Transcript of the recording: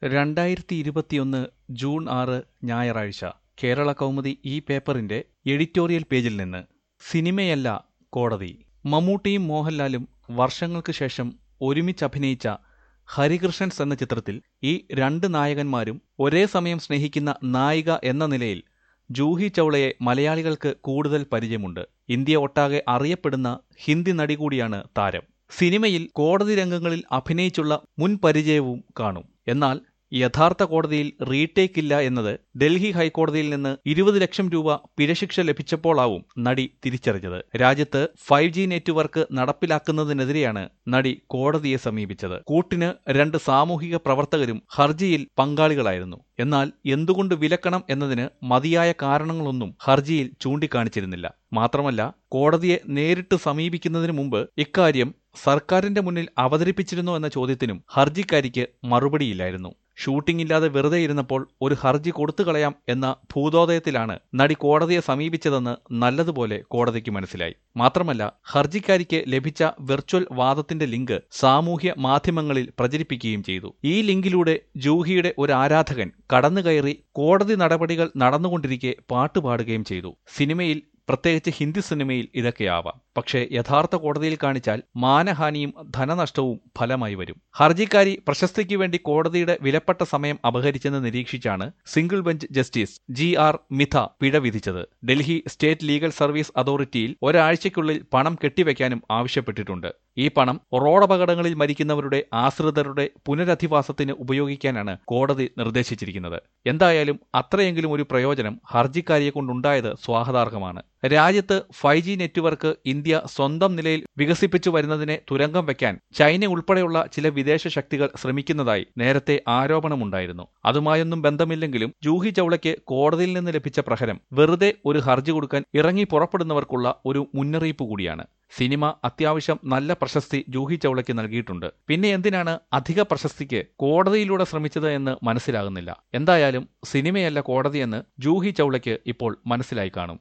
രണ്ടായിരത്തി ഇരുപത്തിയൊന്ന് ജൂൺ ആറ് ഞായറാഴ്ച കേരള കൗമുദി ഈ പേപ്പറിന്റെ എഡിറ്റോറിയൽ പേജിൽ നിന്ന് സിനിമയല്ല കോടതി മമ്മൂട്ടിയും മോഹൻലാലും വർഷങ്ങൾക്ക് ശേഷം ഒരുമിച്ചഭിനയിച്ച ഹരികൃഷ്ണൻസ് എന്ന ചിത്രത്തിൽ ഈ രണ്ട് നായകന്മാരും ഒരേ സമയം സ്നേഹിക്കുന്ന നായിക എന്ന നിലയിൽ ജൂഹി ചൗളയെ മലയാളികൾക്ക് കൂടുതൽ പരിചയമുണ്ട് ഇന്ത്യ ഒട്ടാകെ അറിയപ്പെടുന്ന ഹിന്ദി നടി കൂടിയാണ് താരം സിനിമയിൽ കോടതി രംഗങ്ങളിൽ അഭിനയിച്ചുള്ള മുൻ പരിചയവും കാണും എന്നാൽ യഥാർത്ഥ കോടതിയിൽ റീടേക്ക് ഇല്ല എന്നത് ഡൽഹി ഹൈക്കോടതിയിൽ നിന്ന് ഇരുപത് ലക്ഷം രൂപ പിഴശിക്ഷ ലഭിച്ചപ്പോഴാവും നടി തിരിച്ചറിഞ്ഞത് രാജ്യത്ത് ഫൈവ് ജി നെറ്റ്വർക്ക് നടപ്പിലാക്കുന്നതിനെതിരെയാണ് നടി കോടതിയെ സമീപിച്ചത് കൂട്ടിന് രണ്ട് സാമൂഹിക പ്രവർത്തകരും ഹർജിയിൽ പങ്കാളികളായിരുന്നു എന്നാൽ എന്തുകൊണ്ട് വിലക്കണം എന്നതിന് മതിയായ കാരണങ്ങളൊന്നും ഹർജിയിൽ ചൂണ്ടിക്കാണിച്ചിരുന്നില്ല മാത്രമല്ല കോടതിയെ നേരിട്ട് സമീപിക്കുന്നതിന് മുമ്പ് ഇക്കാര്യം സർക്കാരിന്റെ മുന്നിൽ അവതരിപ്പിച്ചിരുന്നോ എന്ന ചോദ്യത്തിനും ഹർജിക്കാരിക്ക് മറുപടിയില്ലായിരുന്നു ഷൂട്ടിംഗ് ഇല്ലാതെ വെറുതെ ഇരുന്നപ്പോൾ ഒരു ഹർജി കൊടുത്തു കളയാം എന്ന ഭൂതോദയത്തിലാണ് നടി കോടതിയെ സമീപിച്ചതെന്ന് നല്ലതുപോലെ കോടതിക്ക് മനസ്സിലായി മാത്രമല്ല ഹർജിക്കാരിക്ക് ലഭിച്ച വെർച്വൽ വാദത്തിന്റെ ലിങ്ക് സാമൂഹ്യ മാധ്യമങ്ങളിൽ പ്രചരിപ്പിക്കുകയും ചെയ്തു ഈ ലിങ്കിലൂടെ ജൂഹിയുടെ ഒരു ആരാധകൻ കടന്നുകയറി കോടതി നടപടികൾ നടന്നുകൊണ്ടിരിക്കെ പാട്ടുപാടുകയും ചെയ്തു സിനിമയിൽ പ്രത്യേകിച്ച് ഹിന്ദി സിനിമയിൽ ഇതൊക്കെയാവാം പക്ഷേ യഥാർത്ഥ കോടതിയിൽ കാണിച്ചാൽ മാനഹാനിയും ധനനഷ്ടവും ഫലമായി വരും ഹർജിക്കാരി പ്രശസ്തിക്ക് വേണ്ടി കോടതിയുടെ വിലപ്പെട്ട സമയം അപഹരിച്ചെന്ന് നിരീക്ഷിച്ചാണ് single bench justice G R Mitha പിഴ വിധിച്ചത് ഡൽഹി സ്റ്റേറ്റ് ലീഗൽ സർവീസ് അതോറിറ്റിയിൽ ഒരാഴ്ചയ്ക്കുള്ളിൽ പണം കെട്ടിവെക്കാനും ആവശ്യപ്പെട്ടിട്ടുണ്ട് ഈ പണം റോഡപകടങ്ങളിൽ മരിക്കുന്നവരുടെ ആശ്രിതരുടെ പുനരധിവാസത്തിന് ഉപയോഗിക്കാനാണ് കോടതി നിർദ്ദേശിച്ചിരിക്കുന്നത് എന്തായാലും അത്രയെങ്കിലും ഒരു പ്രയോജനം ഹർജിക്കാരിയെ കൊണ്ടുണ്ടായത് സ്വാഗതാർഹമാണ് രാജ്യത്ത് ഫൈവ് ജി നെറ്റ്വർക്ക് ഇന്ത്യ സ്വന്തം നിലയിൽ വികസിപ്പിച്ചു വരുന്നതിനെ തുരങ്കം വയ്ക്കാൻ ചൈന ഉൾപ്പെടെയുള്ള ചില വിദേശ ശക്തികൾ ശ്രമിക്കുന്നതായി നേരത്തെ ആരോപണമുണ്ടായിരുന്നു അതുമായൊന്നും ബന്ധമില്ലെങ്കിലും ജൂഹി ചൗളയ്ക്ക് കോടതിയിൽ നിന്ന് ലഭിച്ച പ്രഹരം വെറുതെ ഒരു ഹർജി കൊടുക്കാൻ ഇറങ്ങി പുറപ്പെടുന്നവർക്കുള്ള ഒരു മുന്നറിയിപ്പ് കൂടിയാണ് സിനിമ അത്യാവശ്യം നല്ല പ്രശസ്തി ജൂഹി ചൗളയ്ക്ക് നൽകിയിട്ടുണ്ട് പിന്നെ എന്തിനാണ് അധിക പ്രശസ്തിക്ക് കോടതിയിലൂടെ ശ്രമിച്ചത് എന്ന് മനസ്സിലാകുന്നില്ല എന്തായാലും സിനിമയല്ല കോടതിയെന്ന് ജൂഹി ചൗളയ്ക്ക് ഇപ്പോൾ മനസ്സിലായി കാണും